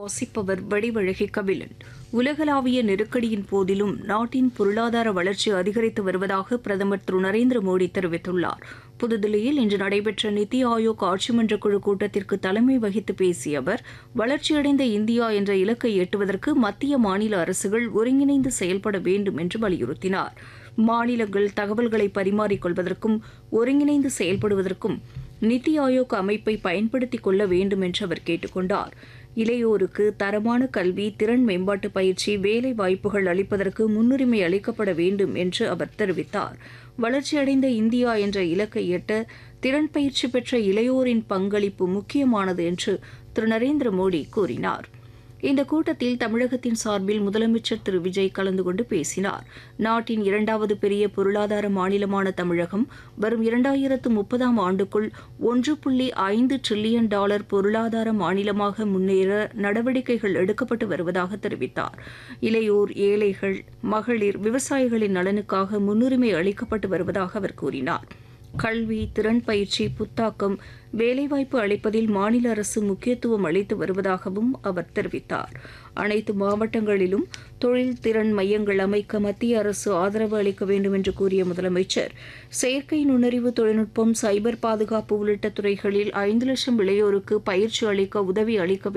வாசிப்பவர் வடிவழகி கபிலன் உலகளாவிய நெருக்கடியின் போதிலும் நாட்டின் பொருளாதார வளர்ச்சி அதிகரித்து வருவதாக பிரதமர் திரு நரேந்திர மோடி தெரிவித்துள்ளார் புதுதில்லியில் இன்று நடைபெற்ற நித்தி ஆயோக் ஆட்சிமன்ற குழு கூட்டத்திற்கு தலைமை வகித்து பேசிய அவர் வளர்ச்சியடைந்த இந்தியா என்ற இலக்கை எட்டுவதற்கு மத்திய மாநில அரசுகள் ஒருங்கிணைந்து செயல்பட வேண்டும் என்று வலியுறுத்தினார் மாநிலங்கள் தகவல்களை பரிமாறிக்கொள்வதற்கும் ஒருங்கிணைந்து செயல்படுவதற்கும் நித்தி ஆயோக் அமைப்பை பயன்படுத்திக் கொள்ள வேண்டும் என்று அவர் கேட்டுக் கொண்டார் இளையோருக்கு தரமான கல்வி திறன் மேம்பாட்டு பயிற்சி வேலை வாய்ப்புகள் அளிப்பதற்கு முன்னுரிமை அளிக்கப்பட வேண்டும் என்று அவர் தெரிவித்தார் வளர்ச்சியடைந்த இந்தியா என்ற இலக்கை எட்ட திறன் பயிற்சி பெற்ற இளையோரின் பங்களிப்பு முக்கியமானது என்று திரு நரேந்திர மோடி கூறினார் இந்த கூட்டத்தில் தமிழகத்தின் சார்பில் முதலமைச்சர் திரு விஜய் கலந்து கொண்டு பேசினார் நாட்டின் இரண்டாவது பெரிய பொருளாதார மாநிலமான தமிழகம் வரும் இரண்டாயிரத்து முப்பதாம் ஆண்டுக்குள் ஒன்று புள்ளி ஐந்து டிரில்லியன் டாலர் பொருளாதார மாநிலமாக முன்னேற நடவடிக்கைகள் எடுக்கப்பட்டு வருவதாக தெரிவித்தார் இளையோர் ஏழைகள் மகளிர் விவசாயிகளின் நலனுக்காக முன்னுரிமை அளிக்கப்பட்டு வருவதாக அவர் கூறினார் கல்வி திறன் பயிற்சி புத்தாக்கம் வேலைவாய்ப்பு அளிப்பதில் மாநில அரசு முக்கியத்துவம் அளித்து வருவதாகவும் அவர் தெரிவித்தார் அனைத்து மாவட்டங்களிலும் தொழில் திறன் மையங்கள் அமைக்க மத்திய அரசு ஆதரவு அளிக்க வேண்டும் என்று கூறிய முதலமைச்சர் செயற்கை நுண்ணறிவு தொழில்நுட்பம் சைபர் பாதுகாப்பு உள்ளிட்ட துறைகளில் ஐந்து லட்சம் இளையோருக்கு பயிற்சி அளிக்க உதவி அளிக்க